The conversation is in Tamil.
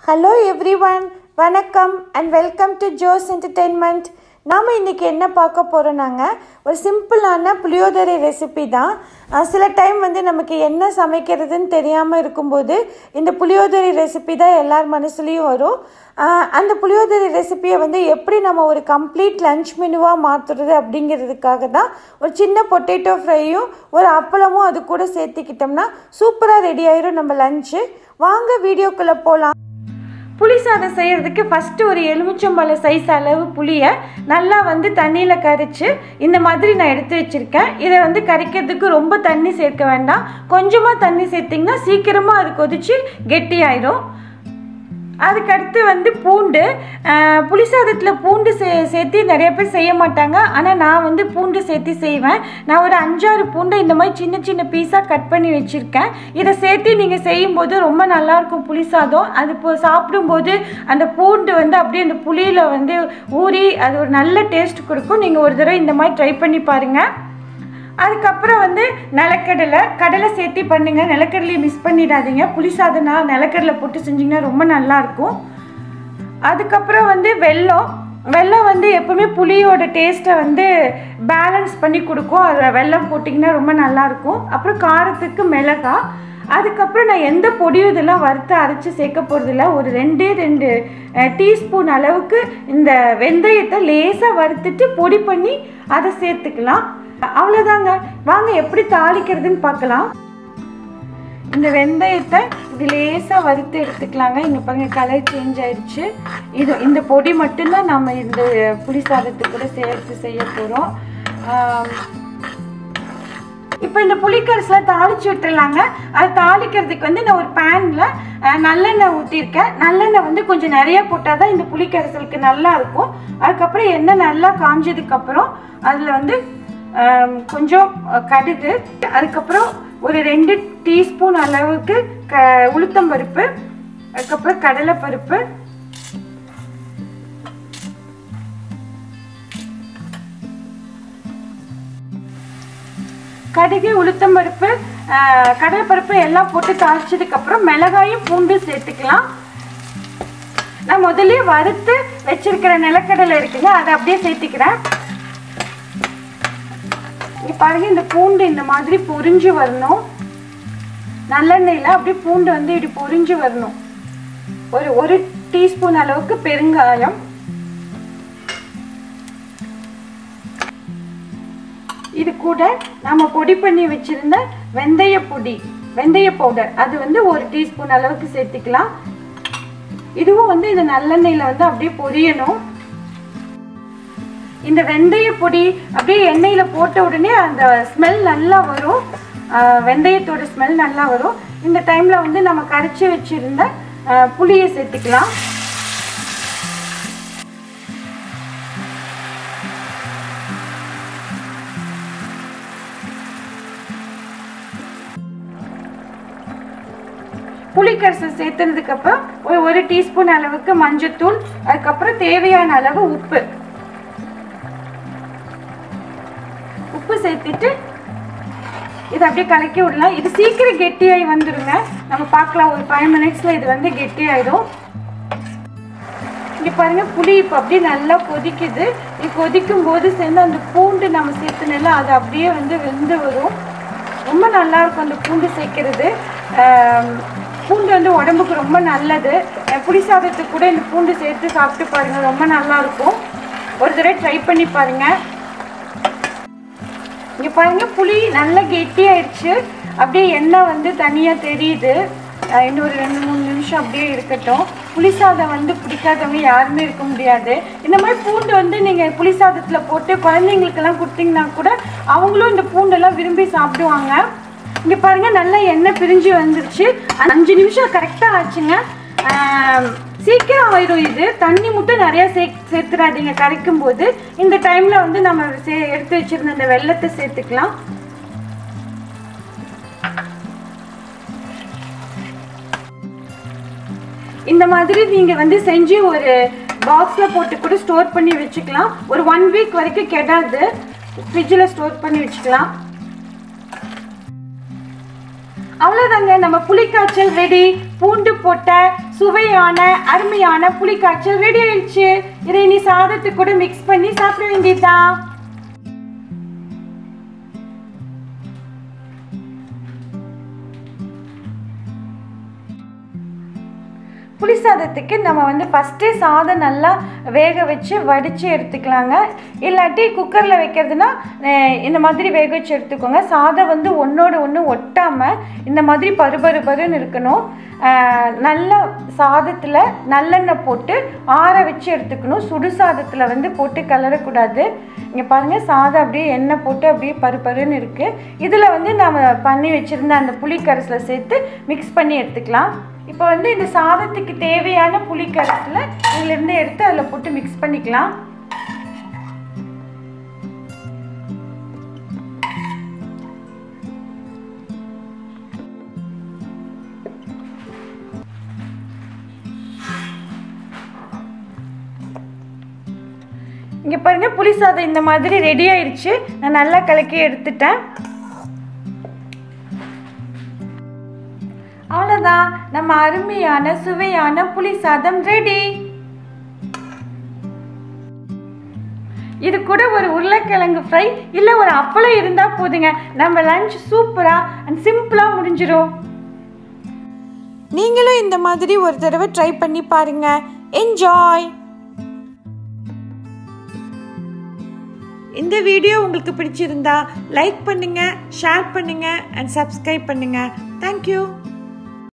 ஹலோ எவ்ரிவன் வணக்கம் and welcome to Joe's entertainment நாம் இன்றைக்கி என்ன பார்க்க போகிறோம்னாங்க ஒரு சிம்பிளான புளியோதரை ரெசிபி தான் அஹ் சில டைம் வந்து நமக்கு என்ன சமைக்கிறதுன்னு தெரியாமல் இருக்கும்போது இந்த புளியோதரை ரெசிபி தான் எல்லார் மனசுலேயும் வரும் அஹ் அந்த புளியோதரை ரெசிபியை வந்து எப்படி நம்ம ஒரு கம்ப்ளீட் லஞ்ச் மெனுவாக மாற்றுறது அப்படிங்கிறதுக்காக தான் ஒரு சின்ன பொட்டேட்டோ ஃப்ரையும் ஒரு அப்பளமும் அது கூட சேர்த்துக்கிட்டோம்னா சூப்பராக ரெடி ஆயிரும் நம்ம லஞ்சு வாங்க வீடியோக்குள்ளே போகலாம் புளி சாதம் செய்கிறதுக்கு ஃபஸ்ட்டு ஒரு எலுமிச்சம்பழ சைஸ் அளவு புளியை நல்லா வந்து தண்ணியில் கரைச்சி இந்த மாதிரி நான் எடுத்து வச்சுருக்கேன் இதை வந்து கரைக்கிறதுக்கு ரொம்ப தண்ணி சேர்க்க வேண்டாம் கொஞ்சமாக தண்ணி சேர்த்திங்கன்னா சீக்கிரமாக அது கொதித்து கெட்டியாயிடும் அதுக்கடுத்து வந்து பூண்டு அஹ், புளி சாதத்தில் பூண்டு சே சேர்த்து நிறைய பேர் செய்ய மாட்டாங்க ஆனால் நான் வந்து பூண்டு சேர்த்து செய்வேன் நான் ஒரு அஞ்சாறு பூண்டை இந்த மாதிரி சின்ன சின்ன பீஸாக கட் பண்ணி வச்சுருக்கேன் இதை சேர்த்து நீங்கள் செய்யும்போது ரொம்ப நல்லாயிருக்கும் புளி சாதம் அது இப்போ சாப்பிடும்போது அந்த பூண்டு வந்து அப்படியே அந்த புளியில் வந்து ஊறி அது ஒரு நல்ல டேஸ்ட் கொடுக்கும் நீங்கள் ஒரு தடவை இந்த மாதிரி ட்ரை பண்ணி பாருங்கள் அதுக்கப்புறம் வந்து நிலக்கடலை கடலை சேர்த்து பண்ணுங்க நிலக்கடலையை மிஸ் பண்ணிடாதீங்க புளி சாதம்னா நிலக்கடலை போட்டு செஞ்சிங்கன்னா ரொம்ப நல்லாயிருக்கும் அதுக்கப்புறம் வந்து வெல்லம் வெல்லம் வந்து எப்பவுமே புளியோட டேஸ்ட்டை வந்து பேலன்ஸ் பண்ணி கொடுக்கும் அது வெல்லம் போட்டிங்கன்னா ரொம்ப நல்லாயிருக்கும் அப்புறம் காரத்துக்கு மிளகா அதுக்கப்புறம் நான் எந்த பொடியும் இதெல்லாம் வறுத்து அரைச்சி சேர்க்க போகிறதில்ல ஒரு ரெண்டே ரெண்டு டீஸ்பூன் அளவுக்கு இந்த வெந்தயத்தை லேசாக வறுத்துட்டு பொடி பண்ணி அதை சேர்த்துக்கலாம் அவ்வளோதாங்க வாங்க எப்படி தாளிக்கிறதுன்னு பார்க்கலாம் இந்த வெந்தயத்தை இது லேசாக வறுத்து எடுத்துக்கலாங்க இங்கே பாருங்க கலர் சேஞ்ச் ஆயிடுச்சு இது இந்த பொடி மட்டும்தான் நம்ம இந்த புளி சாதத்துக்கு கூட சேர்த்து செய்ய போகிறோம் இப்போ இந்த புளிக்கரசில் தாளிச்சு விட்டுறலாங்க அது தாளிக்கிறதுக்கு வந்து நான் ஒரு பேனில் நல்லெண்ணெய் ஊற்றிருக்கேன் நல்லெண்ணெய் வந்து கொஞ்சம் நிறைய போட்டால் தான் இந்த புளிக்கரசலுக்கு நல்லா இருக்கும் அதுக்கப்புறம் எண்ணெய் நல்லா காஞ்சதுக்கப்புறம் அதில் வந்து ஆம், கொஞ்சம் கடுகு அதுக்கப்புறம் ஒரு ரெண்டு டீஸ்பூன் அளவுக்கு க உளுத்தம்பருப்பு அதுக்கப்புறம் கடலைப்பருப்பு கடுகு உளுத்தம்பருப்பு ஆஹ், கடலைப்பருப்பு எல்லாம் போட்டு தாளிச்சதுக்கப்புறம் மிளகாயும் பூண்டு சேர்த்துக்கலாம் நான் முதல்ல வறுத்து வச்சிருக்கிற நிலக்கடலை இருக்குங்க அதை அப்படியே சேர்த்துக்கிறேன் இங்க பாருங்க இந்த பூண்டு இந்த மாதிரி பொரிஞ்சு வரணும் நல்லெண்ணெயில் அப்படியே பூண்டு வந்து இப்படி பொரிஞ்சு வரணும் ஒரு ஒரு டீஸ்பூன் அளவுக்கு பெருங்காயம் இது கூட நம்ம பொடி பண்ணி வச்சிருந்த வெந்தய பொடி வெந்தய பவுடர் அது வந்து ஒரு டீஸ்பூன் அளவுக்கு சேர்த்துக்கலாம் இதுவும் வந்து இந்த நல்லெண்ணெயில் வந்து அப்படியே பொரியணும் இந்த வெந்தய பொடி அப்படியே எண்ணெயில் போட்ட உடனே அந்த ஸ்மெல் நல்லா வரும் ஆஹ் வெந்தயத்தோட ஸ்மெல் நல்லா வரும் இந்த டைமில் வந்து நம்ம கரைச்சி வச்சிருந்த ஆஹ் புளியை சேர்த்துக்கலாம் புளிக்கரசல் சேர்த்ததுக்கு அப்புறம் ஒரு ஒரு டீஸ்பூன் அளவுக்கு மஞ்சத்தூள் அதுக்கப்புறம் தேவையான அளவு உப்பு உப்பு சேர்த்துட்டு இதை அப்படியே கலக்கி விடலாம் இது சீக்கிரம் கெட்டியாகி வந்துடுங்க நம்ம பார்க்கலாம் ஒரு ஃபைவ் மினிட்ஸில் இது வந்து கெட்டியாயிடும் இங்கே பாருங்க புளி இப்போ அப்படியே நல்லா கொதிக்குது இது கொதிக்கும் போது சேர்ந்து அந்த பூண்டு நம்ம சேர்த்துனால அது அப்படியே வந்து வெந்து வரும் ரொம்ப நல்லா இருக்கும் அந்த பூண்டு சேர்க்கறது ஆம், பூண்டு வந்து உடம்புக்கு ரொம்ப நல்லது அஹ் புளி சாதத்துக்கு கூட இந்த பூண்டு சேர்த்து சாப்பிட்டு பாருங்க ரொம்ப நல்லா இருக்கும் ஒரு தடவை ட்ரை பண்ணி பாருங்க இங்க பாருங்க புளி நல்லா கெட்டியாயிடுச்சு அப்படியே எண்ணெய் வந்து தனியா தெரியுது அஹ் இன்னும் ஒரு ரெண்டு மூணு நிமிஷம் அப்படியே இருக்கட்டும் புளி சாதம் வந்து பிடிக்காதவங்க யாருமே இருக்க முடியாது இந்த மாதிரி பூண்டு வந்து நீங்க புளி சாதத்துல போட்டு குழந்தைங்களுக்கெல்லாம் கொடுத்தீங்கன்னா கூட அவங்களும் இந்த பூண்டெல்லாம் விரும்பி சாப்பிடுவாங்க இங்க பாருங்க நல்லா எண்ணெய் பிரிஞ்சு வந்துருச்சு அஞ்சு நிமிஷம் கரெக்டா ஆச்சுங்க ஆம், சீக்கிரம் ஆயிடும் இது தண்ணி மட்டும் நிறைய சே சேர்த்துடாதீங்க கரைக்கும் போது இந்த டைம்ல வந்து நம்ம சே எடுத்து வச்சிருந்த அந்த வெள்ளத்தை சேர்த்துக்கலாம் இந்த மாதிரி நீங்க வந்து செஞ்சு ஒரு பாக்ஸ்ல போட்டு கூட ஸ்டோர் பண்ணி வச்சுக்கலாம் ஒரு ஒன் வீக் வரைக்கும் கெடாது ஃப்ரிட்ஜில் ஸ்டோர் பண்ணி வச்சுக்கலாம் அவ்வளோதாங்க நம்ம புளிக்காய்ச்சல் ரெடி பூண்டு போட்ட சுவையான அருமையான புளிக்காய்ச்சல் ரெடி ஆயிடுச்சு இதை நீ சாதத்துக்கு கூட மிக்ஸ் பண்ணி சாப்பிட வேண்டியதுதான் புளி சாதத்துக்கு நம்ம வந்து ஃபஸ்ட்டே சாதம் நல்லா வேக வச்சு வடித்து எடுத்துக்கலாங்க இல்லாட்டி குக்கரில் வைக்கிறதுனா அஹ், இந்த மாதிரி வேக வச்சு எடுத்துக்கோங்க சாதம் வந்து ஒன்றோட ஒன்று ஒட்டாமல் இந்த மாதிரி பருபரு பருன்னு இருக்கணும் அஹ், நல்ல சாதத்தில் நல்லெண்ணெய் போட்டு ஆற வச்சு எடுத்துக்கணும் சுடு சாதத்தில் வந்து போட்டு கலரக்கூடாது இங்கே பாருங்கள் சாதம் அப்படியே எண்ணெய் போட்டு அப்படியே பருபருன்னு இருக்குது இதில் வந்து நம்ம பண்ணி வச்சுருந்த அந்த புளிக்கரசில் சேர்த்து மிக்ஸ் பண்ணி எடுத்துக்கலாம் இப்போ வந்து இந்த சாதத்துக்கு தேவையான புளிக்கரசில் இதிலிருந்து எடுத்து அதில் போட்டு மிக்ஸ் பண்ணிக்கலாம் இங்கே பாருங்க புளி சாதம் இந்த மாதிரி ரெடி ஆயிடுச்சு நான் நல்லா கலக்கி எடுத்துட்டேன் அவ்வளோதான் நம்ம அருமையான சுவையான புளி சாதம் ரெடி இது கூட ஒரு உருளைக்கிழங்கு ஃப்ரை இல்லை ஒரு அப்பளம் இருந்தால் போதுங்க நம்ம லஞ்ச் சூப்பராக அண்ட் சிம்பிளாக முடிஞ்சிடும் நீங்களும் இந்த மாதிரி ஒரு தடவை ட்ரை பண்ணி பாருங்க என்ஜாய் இந்த வீடியோ உங்களுக்கு பிடிச்சிருந்தா லைக் பண்ணுங்க ஷேர் பண்ணுங்க அண்ட் சப்ஸ்கிரைப் பண்ணுங்க தேங்க்யூ